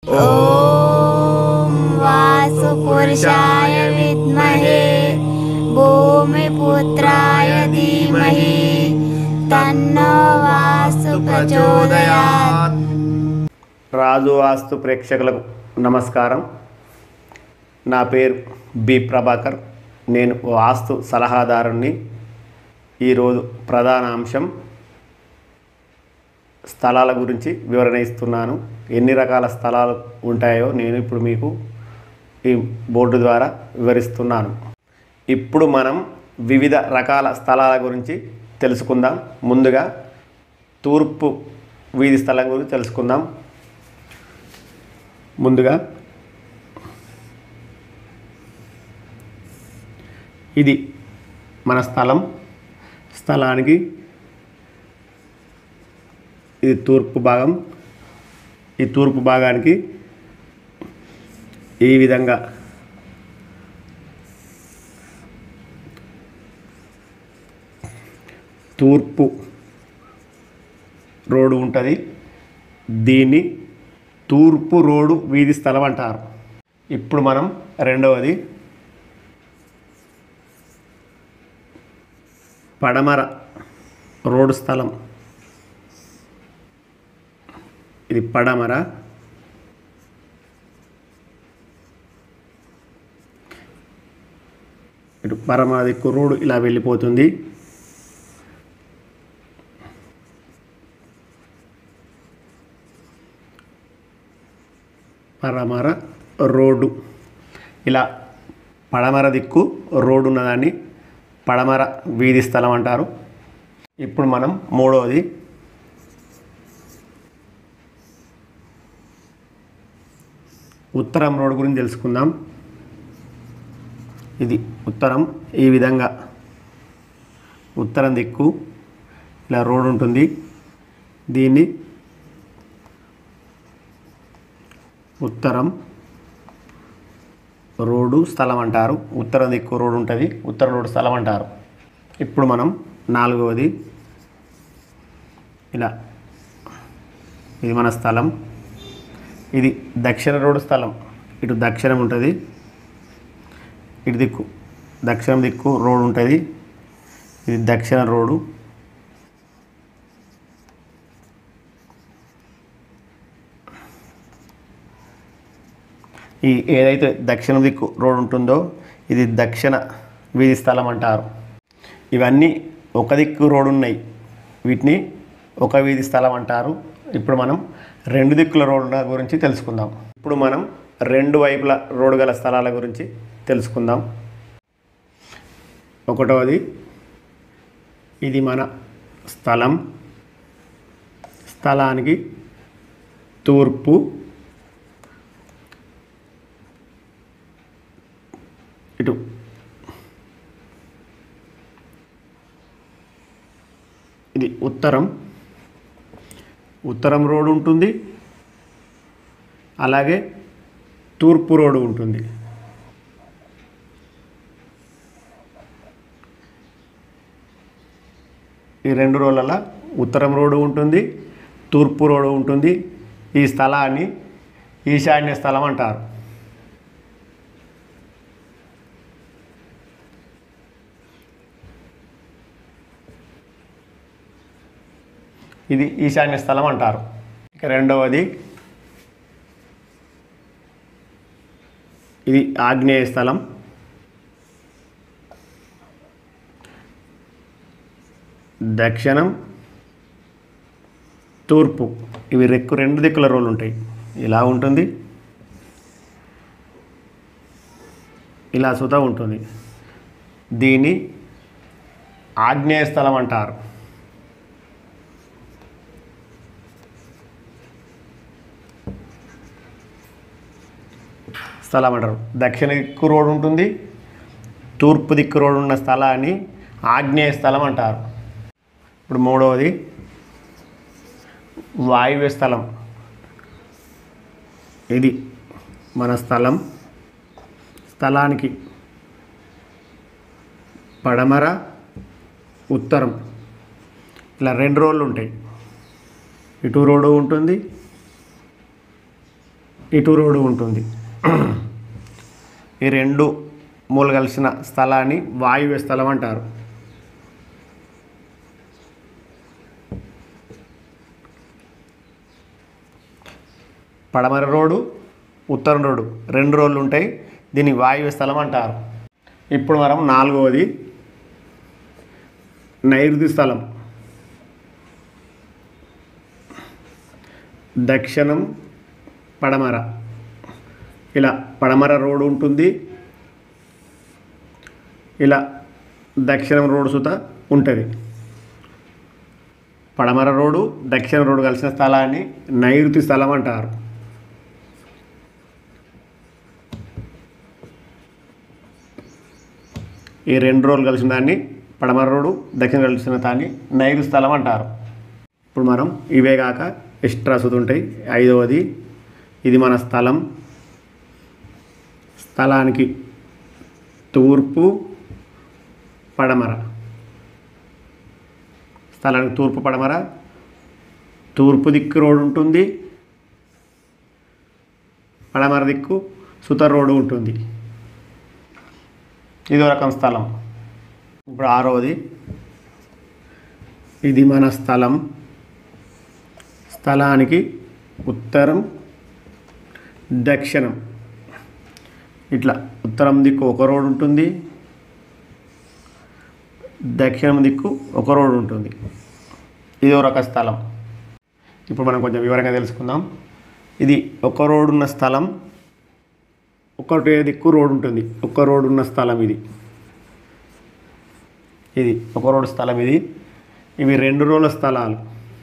ॐ वासुपुरुषाय विद्महे भूमिपुत्राय धीमहि तन्नो वासु प्रचोदयात् రాజు వాస్తు ప్రేక్షకులకు నమస్కారం నా పేరు బి ప్రభాకర్ నేను వాస్తు సలహాదారుణ్ణి ఈరోజు ప్రధాన అంశం స్థలాల గురించి వివరణ ఇస్తున్నాను ఎన్ని రకాల స్థలాలు ఉంటాయో నేను ఇప్పుడు మీకు ఈ బోర్డు ద్వారా వివరిస్తున్నాను ఇప్పుడు మనం వివిధ రకాల స్థలాల గురించి తెలుసుకుందాం ముందుగా తూర్పు వీధి స్థలం గురించి తెలుసుకుందాం ముందుగా ఇది మన స్థలం స్థలానికి ఇది తూర్పు భాగం ఈ తూర్పు భాగానికి ఈ విధంగా తూర్పు రోడ్డు ఉంటుంది దీన్ని తూర్పు రోడ్డు వీధి స్థలం అంటారు ఇప్పుడు మనం రెండవది పడమర రోడ్డు స్థలం ఇది పడమర ఇటు పరమ దిక్కు రోడ్డు ఇలా వెళ్ళిపోతుంది పడమర రోడ్డు ఇలా పడమర దిక్కు రోడ్డు ఉన్నదాన్ని పడమర వీధి స్థలం అంటారు ఇప్పుడు మనం మూడవది ఉత్తరం రోడ్డు గురించి తెలుసుకుందాం ఇది ఉత్తరం ఈ విధంగా ఉత్తరం దిక్కు ఇలా రోడ్డు ఉంటుంది దీన్ని ఉత్తరం రోడ్డు స్థలం అంటారు ఉత్తరం దిక్కు రోడ్డు ఉంటుంది ఉత్తర రోడ్డు స్థలం అంటారు ఇప్పుడు మనం నాలుగవది ఇలా ఇది మన స్థలం ఇది దక్షిణ రోడ్డు స్థలం ఇటు దక్షిణం ఉంటుంది ఇటు దిక్కు దక్షిణం దిక్కు రోడ్డు ఉంటుంది ఇది దక్షిణ రోడ్డు ఈ ఏదైతే దక్షిణ దిక్కు రోడ్ ఉంటుందో ఇది దక్షిణ వీధి స్థలం అంటారు ఇవన్నీ ఒక దిక్కు రోడ్ ఉన్నాయి వీటిని ఒక వీధి స్థలం అంటారు ఇప్పుడు మనం రెండు దిక్కుల రోడ్ల గురించి తెలుసుకుందాం ఇప్పుడు మనం రెండు వైపుల రోడ్డు గల స్థలాల గురించి తెలుసుకుందాం ఒకటవది ఇది మన స్థలం స్థలానికి తూర్పు ఇటు ఇది ఉత్తరం ఉత్తరం రోడ్డు ఉంటుంది అలాగే తూర్పు రోడ్డు ఉంటుంది ఈ రెండు రోడ్లలో ఉత్తరం రోడ్డు ఉంటుంది తూర్పు రోడ్డు ఉంటుంది ఈ స్థలాన్ని ఈశాన్య స్థలం అంటారు ఇది ఈశాన్య స్థలం అంటారు ఇక రెండవది ఇది ఆగ్నేయ స్థలం దక్షిణం తూర్పు ఇవి రెక్కు రెండు దిక్కుల రోలు ఉంటాయి ఇలా ఉంటుంది ఇలా సుత ఉంటుంది దీన్ని ఆగ్నేయ స్థలం అంటారు స్థలం అంటారు దక్షిణ దిక్కు రోడ్ ఉంటుంది తూర్పు దిక్కు రోడ్ ఉన్న స్థలాన్ని ఆగ్నేయ స్థలం అంటారు ఇప్పుడు మూడవది వాయువ్య స్థలం ఇది మన స్థలం స్థలానికి పడమర ఉత్తరం ఇలా రెండు రోడ్లు ఉంటాయి ఇటు రోడ్డు ఉంటుంది ఇటు రోడ్డు ఉంటుంది ఈ రెండు మూలు కలిసిన స్థలాన్ని వాయువ్య స్థలం అంటారు పడమర రోడ్డు ఉత్తరం రోడ్డు రెండు రోడ్లు ఉంటాయి దీన్ని వాయువ్య స్థలం అంటారు ఇప్పుడు మనం నాలుగవది నైరుతి స్థలం దక్షిణం పడమర ఇలా పడమర రోడ్డు ఉంటుంది ఇలా దక్షిణం రోడ్డు సుత ఉంటుంది పడమర రోడ్డు దక్షిణ రోడ్డు కలిసిన స్థలాన్ని నైరుతి స్థలం అంటారు ఈ రెండు రోజులు కలిసిన దాన్ని పడమర రోడ్డు దక్షిణ కలిసిన దాన్ని నైరుతి స్థలం అంటారు ఇప్పుడు మనం ఇవే కాక ఎక్స్ట్రా సుత ఉంటాయి ఐదవది ఇది మన స్థలం స్థలానికి తూర్పు పడమర స్థలానికి తూర్పు పడమర తూర్పు దిక్కు రోడ్డు ఉంటుంది పడమర దిక్కు సుత రోడ్డు ఉంటుంది ఇదో రకం స్థలం ఇప్పుడు ఆరవది ఇది మన స్థలం స్థలానికి ఉత్తరం దక్షిణం ఇట్లా ఉత్తరం దిక్కు ఒక రోడ్ ఉంటుంది దక్షిణం దిక్కు ఒక రోడ్ ఉంటుంది ఇదో రక స్థలం ఇప్పుడు మనం కొంచెం వివరంగా తెలుసుకుందాం ఇది ఒక రోడ్ ఉన్న స్థలం ఒకటే దిక్కు రోడ్ ఉంటుంది ఒక రోడ్ ఉన్న స్థలం ఇది ఇది ఒక రోడ్ స్థలం ఇది ఇవి రెండు రోడ్ల స్థలాలు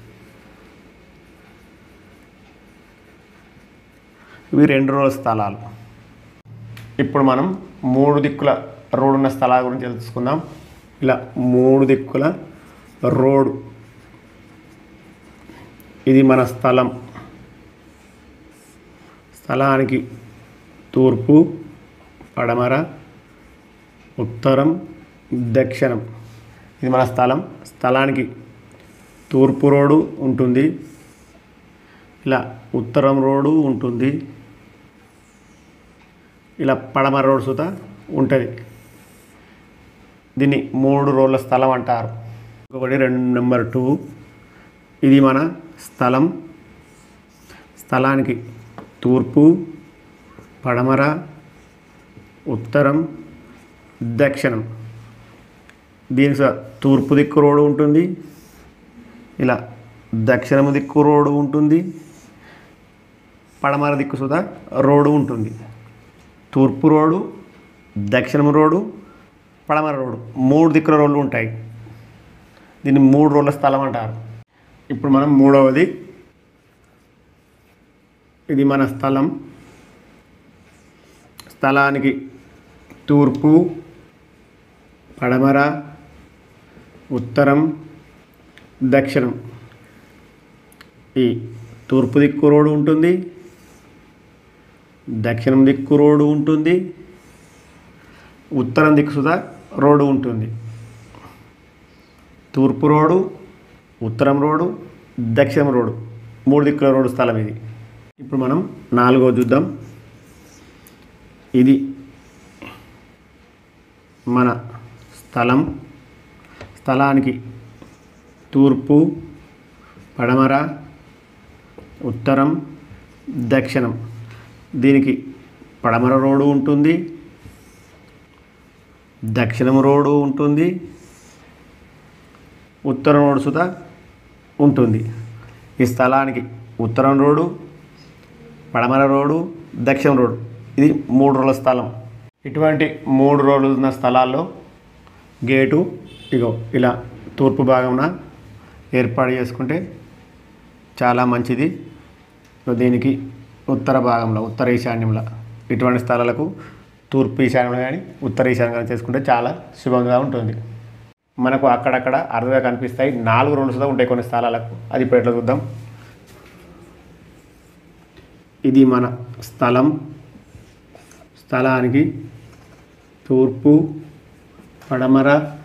ఇవి రెండు రోడ్ల స్థలాలు ఇప్పుడు మనం మూడు దిక్కుల రోడ్ ఉన్న స్థలాల గురించి తెలుసుకుందాం ఇలా మూడు దిక్కుల రోడ్ ఇది మన స్థలం స్థలానికి తూర్పు పడమర ఉత్తరం దక్షిణం ఇది మన స్థలం స్థలానికి తూర్పు రోడ్డు ఉంటుంది ఇలా ఉత్తరం రోడ్డు ఉంటుంది ఇలా పడమర రోడ్ సుత ఉంటుంది దీన్ని మూడు రోడ్ల స్థలం అంటారు ఇంకొకటి రెండు నెంబర్ టూ ఇది మన స్థలం స్థలానికి తూర్పు పడమర ఉత్తరం దక్షిణం దీని స- తూర్పు దిక్కు రోడ్డు ఉంటుంది ఇలా దక్షిణము దిక్కు రోడ్డు ఉంటుంది పడమర దిక్కు సుధా రోడ్డు ఉంటుంది తూర్పు రోడ్డు దక్షిణం రోడ్డు పడమర రోడ్డు మూడు దిక్కుల రోడ్లు ఉంటాయి దీన్ని మూడు రోడ్ల స్థలం అంటారు ఇప్పుడు మనం మూడవది ఇది మన స్థలం స్థలానికి తూర్పు పడమర ఉత్తరం దక్షిణం ఈ తూర్పు దిక్కు రోడ్డు ఉంటుంది దక్షిణం దిక్కు రోడ్డు ఉంటుంది ఉత్తరం దిక్కు సుధా రోడ్డు ఉంటుంది తూర్పు రోడ్డు ఉత్తరం రోడ్డు దక్షిణం రోడ్డు మూడు దిక్కుల రోడ్డు స్థలం ఇది ఇప్పుడు మనం నాలుగో చూద్దాం ఇది మన స్థలం స్థలానికి తూర్పు పడమర ఉత్తరం దక్షిణం దీనికి పడమర రోడ్డు ఉంటుంది దక్షిణం రోడ్డు ఉంటుంది ఉత్తరం రోడ్డు సుధా ఉంటుంది ఈ స్థలానికి ఉత్తరం రోడ్డు పడమర రోడ్డు దక్షిణ రోడ్డు ఇది మూడు రోడ్ల స్థలం ఇటువంటి మూడు రోడ్లు ఉన్న స్థలాల్లో గేటు ఇగో ఇలా తూర్పు భాగమున ఏర్పాటు చేసుకుంటే చాలా మంచిది సో దీనికి ఉత్తర భాగంలో ఉత్తర ఈశాన్యంలో ఇటువంటి స్థలాలకు తూర్పు ఈశాన్యంలో కానీ ఉత్తర ఈశాన్యం కానీ చేసుకుంటే చాలా శుభంగా ఉంటుంది మనకు అక్కడక్కడ అరుదుగా కనిపిస్తాయి నాలుగు రోడ్లు సుధా ఉంటాయి కొన్ని స్థలాలకు అది ఇప్పుడు ఎట్లా చూద్దాం ఇది మన స్థలం స్థలానికి తూర్పు పడమర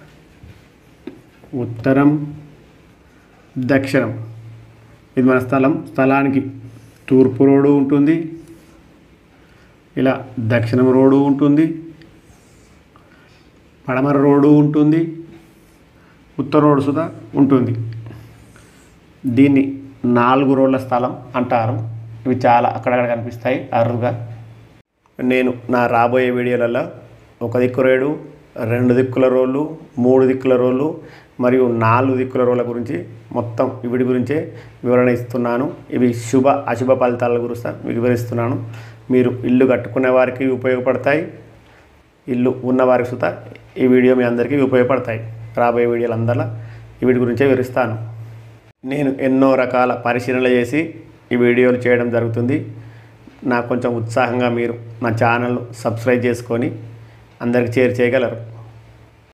ఉత్తరం దక్షిణం ఇది మన స్థలం స్థలానికి తూర్పు రోడ్డు ఉంటుంది ఇలా దక్షిణం రోడ్డు ఉంటుంది పడమర రోడ్డు ఉంటుంది ఉత్తర రోడ్డు సుధా ఉంటుంది దీన్ని నాలుగు రోడ్ల స్థలం అంటారు ఇవి చాలా అక్కడక్కడ కనిపిస్తాయి అరుదుగా నేను నా రాబోయే వీడియోలలో ఒక దిక్కు రేడు రెండు దిక్కుల రోళ్ళు మూడు దిక్కుల రోళ్ళు మరియు నాలుగు దిక్కుల రోళ్ళ గురించి మొత్తం వీటి గురించే వివరణ ఇస్తున్నాను ఇవి శుభ అశుభ ఫలితాల గురించి మీకు వివరిస్తున్నాను మీరు ఇల్లు కట్టుకునే వారికి ఉపయోగపడతాయి ఇల్లు ఉన్న వారికి సుత ఈ వీడియో మీ అందరికీ ఉపయోగపడతాయి రాబోయే వీడియోలు అందరిలో వీటి గురించే వివరిస్తాను నేను ఎన్నో రకాల పరిశీలనలు చేసి ఈ వీడియోలు చేయడం జరుగుతుంది నాకు కొంచెం ఉత్సాహంగా మీరు నా ఛానల్ సబ్స్క్రైబ్ చేసుకొని అందరికి షేర్ చేయగలరు